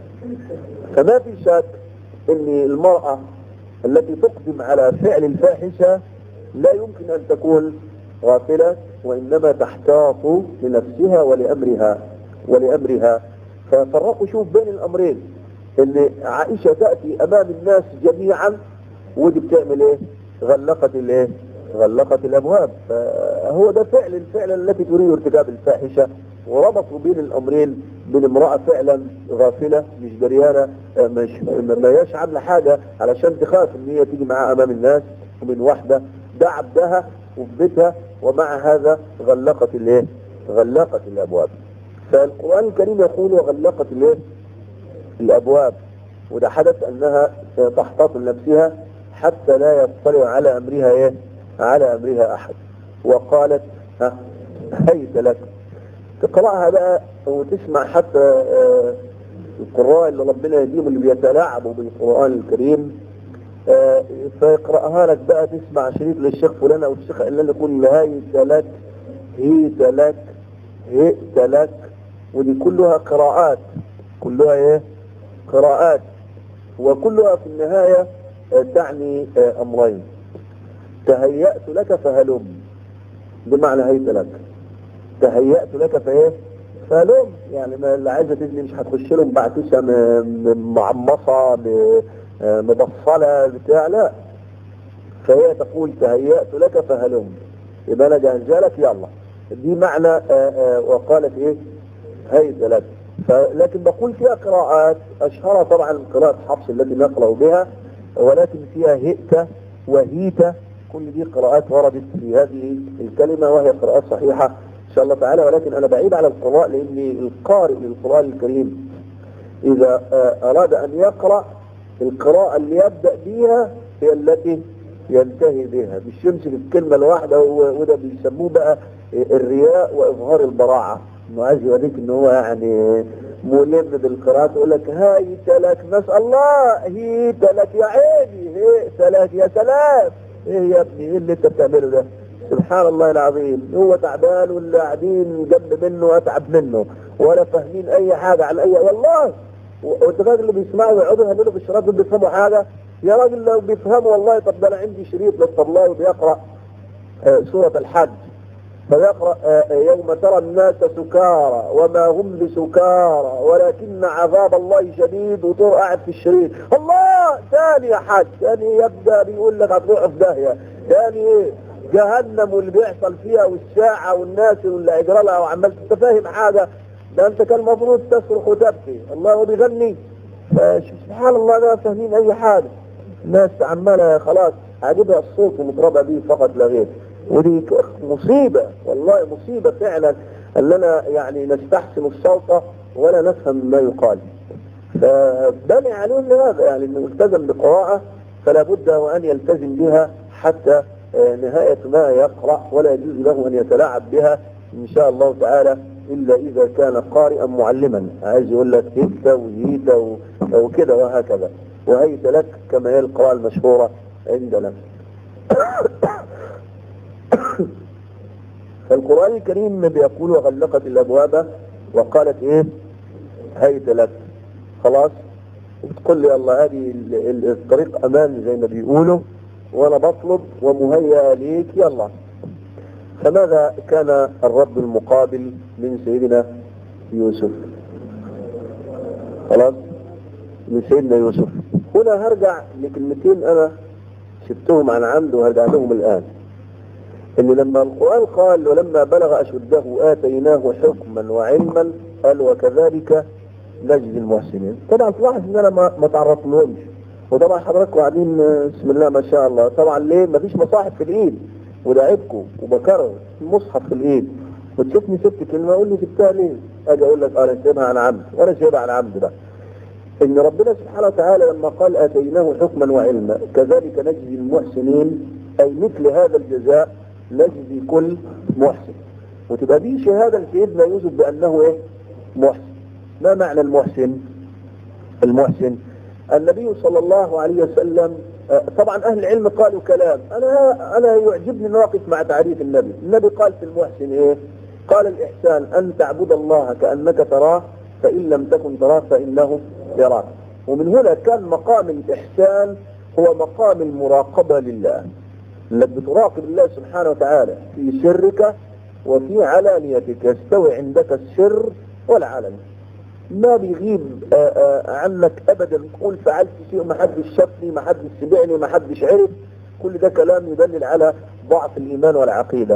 فما في شك ان المرأة التي تقدم على فعل الفاحشة لا يمكن ان تكون غافلة وانما تحتاط لنفسها ولامرها ولامرها ففرقوا شوف بين الامرين ان عائشة تأتي امام الناس جميعا ودي بتعمل ايه غلقت الايه غلقت الابواب فهو ده فعل الفعل التي تريد ارتكاب الفاحشة وربطوا بين الامرين بين امرأة فعلا غافلة مش دريانة آه، مش ما هياش عاملة حاجة علشان تخاف ان هي تيجي معاها امام الناس ومن واحدة ده عبدها وفي بيتها ومع هذا غلقت الايه غلقت الابواب فالقرآن الكريم يقول وغلقت الايه الابواب وده حدث انها تحتاط لنفسها حتى لا يطلع على امرها ايه على امرها احد وقالت ها هيت لك تقرأها بقى وتسمع حتى آه، القراء اللي ربنا يهديهم اللي بيتلاعبوا بالقرآن الكريم آه، فيقرأها لك بقى تسمع شريط للشيخ فلان او الشيخ علان يقول هيت لك هيت لك هيت لك ودي كلها قراءات كلها ايه قراءات وكلها في النهاية آه، تعني آه، أمرين تهيأت لك فهلم بمعنى هيت لك تهيأت لك فايه فهلم يعني ما اللي عايزة تزني مش هتخش لهم بعتشة م- م- معمصة م- آه، مبصلة بتاع لا فهي تقول تهيأت لك فهلم يبقى انا جهزها لك يلا دي معنى آه، آه، وقالت ايه هيت لك لكن بقول فيها قراءات اشهرها طبعا قراءة حفص التي نقرأ بها ولكن فيها هئت وهيت كل دي قراءات وردت في هذه الكلمة وهي قراءات صحيحة ان شاء الله تعالى ولكن انا بعيد على القراء لان القارئ للقرآن الكريم اذا آه، اراد ان يقرأ القراءة اللي يبدأ بها هي التي ينتهي بها مش يمسك الكلمة الواحدة و- وده بيسموه بقى الرياء وإظهار البراعة انه عايز يوريك ان هو يعني ملم بالقراءات يقول لك هايت لك نسأل الله هيت لك يا عيني هيت لك يا سلام ايه يا ابني ايه اللي انت بتعمله ده سبحان الله العظيم هو تعبان واللي قاعدين جنب منه اتعب منه ولا فاهمين اي حاجة عن اي والله والدكاتره اللي بيسمعوا ويقعدوا يعملوا في الشراط دول بيفهموا حاجة يا راجل لو بيفهموا والله طب ده انا عندي شريط للطبلاوي بيقرأ آه، سورة الحج فيقرأ آه، يوم ترى الناس سكارى وما هم بسكارى ولكن عذاب الله شديد وتروح قاعد في الشريط الله تاني يا حاج تاني يبدأ بيقول لك هتروح في داهية تاني ايه جهنم واللي بيحصل فيها والساعة والناس واللي هيجرى لها وعمال انت فاهم حاجة ده انت كان المفروض تصرخ وتبكي الله هو بيغني فش- سبحان الله لا فاهمين اي حاجة الناس عمالة خلاص عاجبها الصوت ومضربة به فقط لا غير ودي ك- مصيبة والله مصيبة فعلا اننا يعني نستحسن الصوت ولا نفهم ما يقال فبني عليهم هذا يعني انه التزم بقراءة فلا بد وان يلتزم بها حتى آه، نهاية ما يقرأ ولا يجوز له ان يتلاعب بها ان شاء الله تعالى الا اذا كان قارئا معلما عايز يقول لك هيت وهيت و- وكده وهكذا وهيت لك كما هي القراءة المشهورة عندنا فالقرآن الكريم بيقول وغلقت الأبواب وقالت إيه هيت لك خلاص وتقول لي الله هذه ال- ال- الطريق أمان زي ما بيقولوا وأنا بطلب ومهيأ ليك يلا فماذا كان الرب المقابل من سيدنا يوسف خلاص من سيدنا يوسف هنا هرجع لكلمتين أنا سبتهم عن عمد وهرجع لهم الآن ان لما القرآن قال ولما بلغ اشده اتيناه حكما وعلما قال وكذلك نجزي المحسنين طبعا تلاحظ ان انا ما, ما تعرضت لهمش وطبعا حضراتكم قاعدين آه، بسم الله ما شاء الله طبعا ليه ما فيش مصاحف في الايد وده عيبكم وبكرر المصحف في الايد وتشوفني سبت كلمه اقول لي سبتها ليه؟ اجي اقول لك اه انا سايبها عن عمد وانا سايبها عن عمد بقى ان ربنا سبحانه وتعالى لما قال اتيناه حكما وعلما كذلك نجزي المحسنين اي مثل هذا الجزاء نجزي كل محسن وتبقى دي شهاده لسيدنا يوسف بانه ايه محسن ما معنى المحسن المحسن النبي صلى الله عليه وسلم آه، طبعا اهل العلم قالوا كلام انا انا يعجبني ان اقف مع تعريف النبي النبي قال في المحسن ايه قال الاحسان ان تعبد الله كانك تراه فان لم تكن تراه فانه يراك ومن هنا كان مقام الاحسان هو مقام المراقبه لله انك بتراقب الله سبحانه وتعالى في سرك وفي علانيتك يستوي عندك السر والعلن ما بيغيب آآ آآ عنك ابدا تقول فعلت شيء ما حدش شافني ما حدش سمعني ما حدش عرف كل ده كلام يدلل على ضعف الايمان والعقيده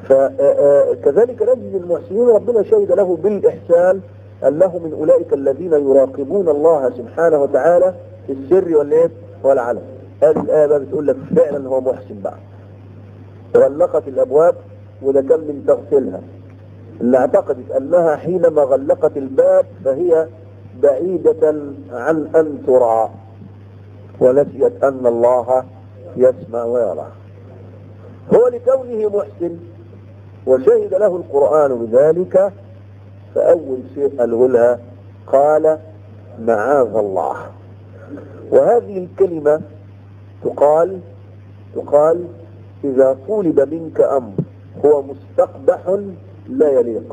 فكذلك نجزي المحسنين ربنا شهد له بالاحسان انه من اولئك الذين يراقبون الله سبحانه وتعالى في السر والايه والعلن هذه الايه بقى بتقول لك فعلا هو محسن بقى غلقت الابواب وده كان من تغسلها اللي اعتقدت انها حينما غلقت الباب فهي بعيدة عن ان ترى ونسيت ان الله يسمع ويرى هو لكونه محسن وشهد له القرآن بذلك فأول شيء قاله لها قال معاذ الله وهذه الكلمة تقال تقال إذا طولب منك أمر هو مستقبح لا يليق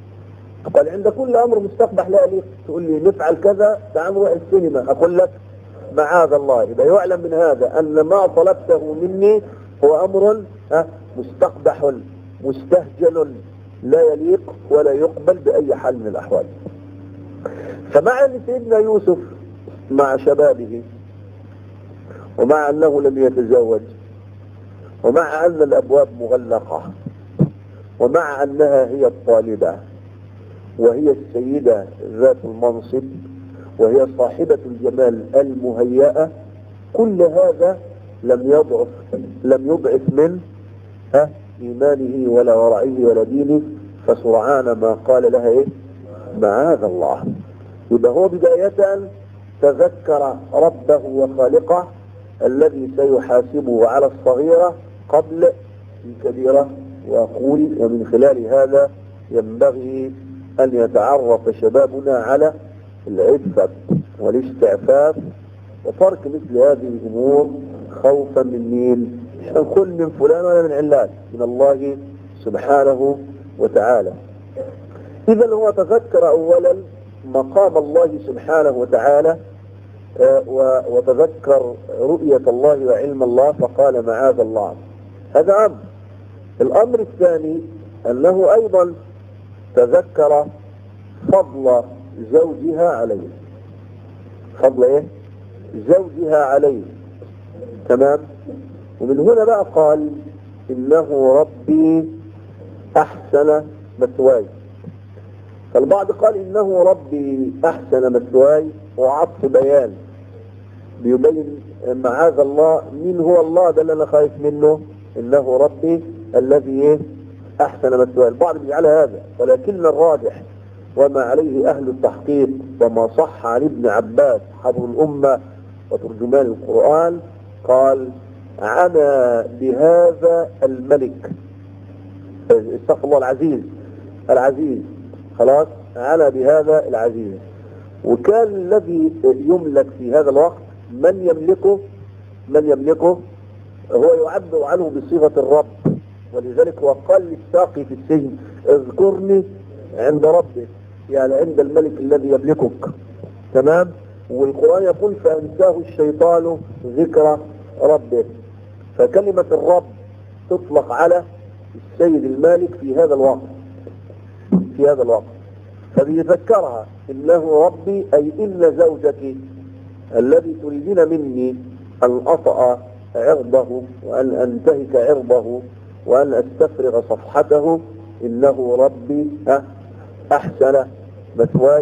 قال عند كل أمر مستقبح لا يليق تقول لي نفعل كذا تعال نروح السينما أقول لك معاذ الله إذا يعلم من هذا أن ما طلبته مني هو أمر ها مستقبح مستهجن لا يليق ولا يقبل بأي حال من الأحوال فمع أن سيدنا يوسف مع شبابه ومع أنه لم يتزوج ومع أن الأبواب مغلقة ومع أنها هي الطالبة وهي السيدة ذات المنصب وهي صاحبة الجمال المهيئة كل هذا لم يضعف لم يضعف من ها إيمانه ولا ورعه ولا دينه فسرعان ما قال لها إيه معاذ الله يبقى هو بداية تذكر ربه وخالقه الذي سيحاسبه على الصغيرة قبل الكبيرة وأقول ومن خلال هذا ينبغي أن يتعرف شبابنا على العفة والاستعفاف وترك مثل هذه الأمور خوفا من مين مش هنقول من فلان ولا من علان من الله سبحانه وتعالى إذا هو تذكر أولا مقام الله سبحانه وتعالى وتذكر رؤية الله وعلم الله فقال معاذ الله هذا أمر الأمر الثاني أنه أيضا تذكر فضل زوجها عليه فضل ايه زوجها عليه تمام ومن هنا بقى قال انه ربي احسن مثواي فالبعض قال انه ربي احسن مثواي وعطف بيان بيبين معاذ الله مين هو الله ده اللي انا خايف منه انه ربي الذي ايه احسن مثواي البعض بيجعل هذا ولكن الراجح وما عليه اهل التحقيق وما صح عن ابن عباس حبر الامه وترجمان القران قال عنا بهذا الملك استغفر الله العزيز العزيز خلاص عنا بهذا العزيز وكان الذي يملك في هذا الوقت من يملكه من يملكه هو يعبر عنه بصيغة الرب ولذلك هو قال للساقي في السجن اذكرني عند ربك يعني عند الملك الذي يملكك تمام والقرآن يقول فأنساه الشيطان ذكر ربه فكلمة الرب تطلق على السيد المالك في هذا الوقت في هذا الوقت فبيذكرها إنه ربي أي إن زوجك الذي تريدين مني أن أطأ عرضه وأن أنتهك عرضه وأن أستفرغ صفحته إنه ربي أحسن مثواي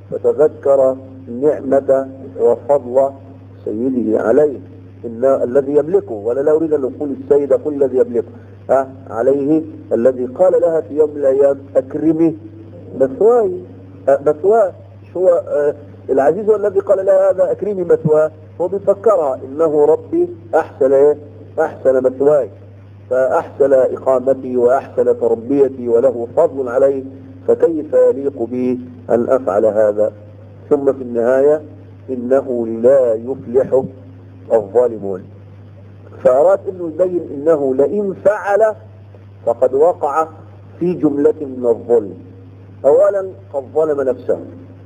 فتذكر النعمة وفضل سيده عليه إن الذي يملكه ولا لا أريد أن أقول السيد كل الذي يملكه أه عليه الذي قال لها في يوم من الأيام أكرمي مثواي أه مثواه هو أه العزيز هو الذي قال لها هذا أكرمي مثواه هو بيفكرها إنه ربي أحسن إيه؟ أحسن مثواي فأحسن إقامتي وأحسن تربيتي وله فضل علي فكيف يليق بي أن أفعل هذا ثم في النهاية إنه لا يفلح الظالمون فأراد أنه يبين إنه لئن فعل فقد وقع في جملة من الظلم أولا قد ظلم نفسه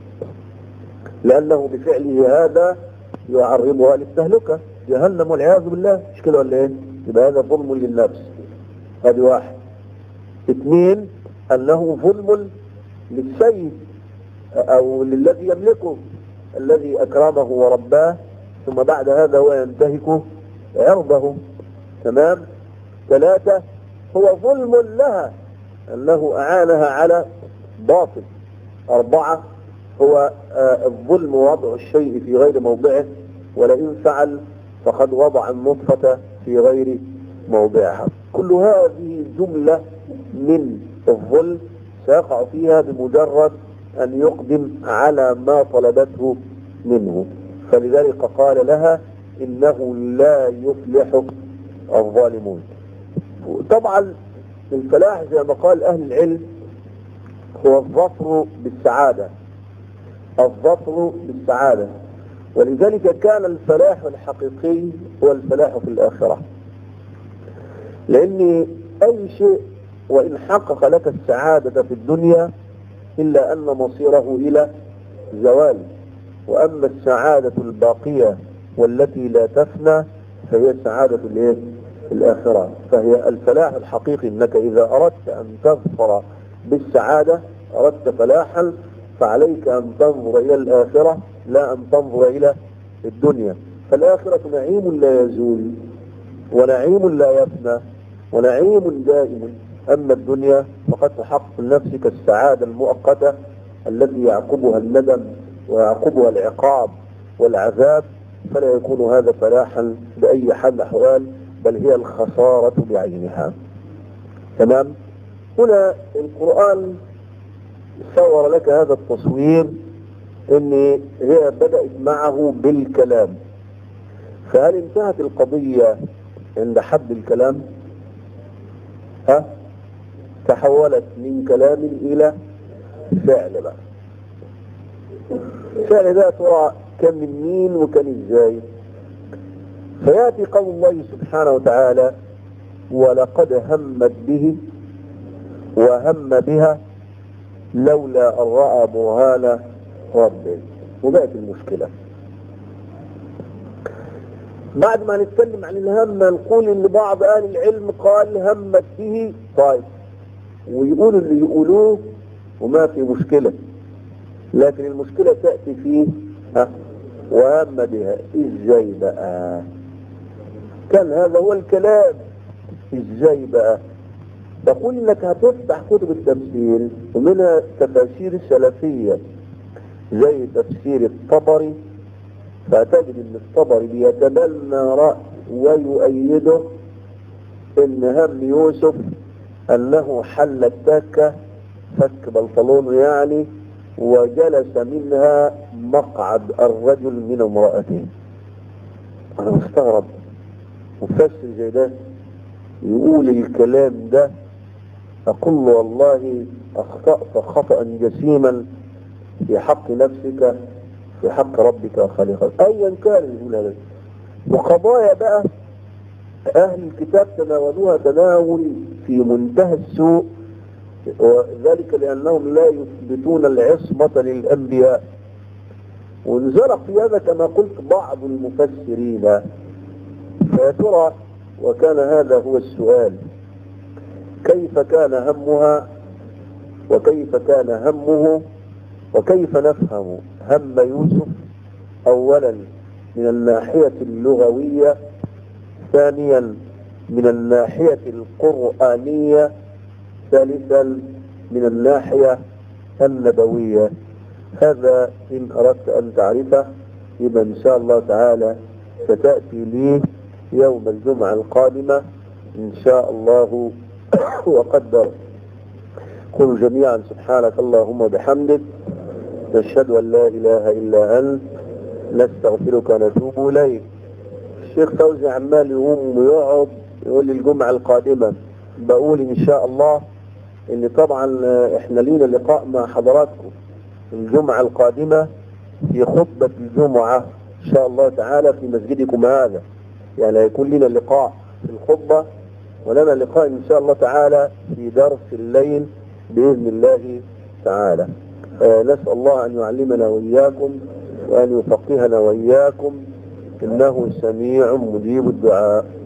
لأنه بفعله هذا يعرضها للتهلكة جهنم والعياذ بالله مش كده ولا ايه؟ يبقى هذا ظلم للنفس هذه واحد اثنين انه ظلم للسيد او للذي يملكه الذي اكرمه ورباه ثم بعد هذا هو ينتهك عرضه تمام ثلاثة هو ظلم لها انه اعانها على باطل اربعة هو الظلم وضع الشيء في غير موضعه ولئن فعل فقد وضع النطفة في غير موضعها كل هذه جملة من الظلم سيقع فيها بمجرد أن يقدم على ما طلبته منه فلذلك قال لها إنه لا يفلح الظالمون طبعا الفلاح زي ما قال أهل العلم هو الظفر بالسعادة الظفر بالسعادة ولذلك كان الفلاح الحقيقي هو الفلاح في الآخرة لأن أي شيء وإن حقق لك السعادة في الدنيا إلا أن مصيره إلى زوال وأما السعادة الباقية والتي لا تفنى فهي سعادة الايه؟ الآخرة فهي الفلاح الحقيقي انك اذا اردت ان تظفر بالسعادة اردت فلاحا فعليك ان تنظر الى الآخرة لا ان تنظر الى الدنيا فالآخرة نعيم لا يزول ونعيم لا يفنى ونعيم دائم أما الدنيا فقد تحقق لنفسك السعادة المؤقتة التي يعقبها الندم ويعقبها العقاب والعذاب فلا يكون هذا فلاحا بأي حال من الأحوال بل هي الخسارة بعينها تمام هنا القرآن صور لك هذا التصوير ان هي بدأت معه بالكلام فهل انتهت القضية عند حد الكلام ها تحولت من كلام الى فعل بقى فعل ده ترى كان من مين وكان ازاي فياتي قول الله سبحانه وتعالى ولقد همت به وهم بها لولا ان راى برهان ربه وبقت المشكله بعد ما نتكلم عن الهم نقول ان بعض اهل العلم قال همت به طيب ويقولوا اللي يقولوه وما في مشكلة لكن المشكلة تأتي فيه ها وهم بها ازاي بقى كان هذا هو الكلام ازاي بقى تقول انك هتفتح كتب التفسير ومنها تفاسير السلفية زي تفسير الطبري فتجد ان الطبري بيتبنى رأي ويؤيده ان هم يوسف انه حل التكة فك بنطلونه يعني وجلس منها مقعد الرجل من امرأته انا مستغرب مفسر زي ده يقول الكلام ده اقول له والله اخطأت خطأ جسيما في حق نفسك في حق ربك وخالقك ايا كان يقول هذا وقضايا بقى اهل الكتاب تناولوها تناول في منتهى السوء وذلك لانهم لا يثبتون العصمة للانبياء وانزرق في هذا كما قلت بعض المفسرين فيا ترى وكان هذا هو السؤال كيف كان همها وكيف كان همه وكيف نفهم هم يوسف اولا من الناحية اللغوية ثانيا من الناحية القرآنية ثالثا من الناحية النبوية هذا إن أردت أن تعرفه يبقى إن شاء الله تعالى ستأتي لي يوم الجمعة القادمة إن شاء الله وقدر قل جميعا سبحانك اللهم وبحمدك نشهد أن لا إله إلا أنت نستغفرك ونتوب إليك الشيخ فوزي عمال يقوم ويقعد يقول لي الجمعة القادمة بقول إن شاء الله إن طبعا إحنا لينا لقاء مع حضراتكم الجمعة القادمة في خطبة الجمعة إن شاء الله تعالى في مسجدكم هذا يعني هيكون لنا لقاء في الخطبة ولنا لقاء إن شاء الله تعالى في درس الليل بإذن الله تعالى آه نسأل الله أن يعلمنا وإياكم وأن يفقهنا وإياكم إنه سميع مجيب الدعاء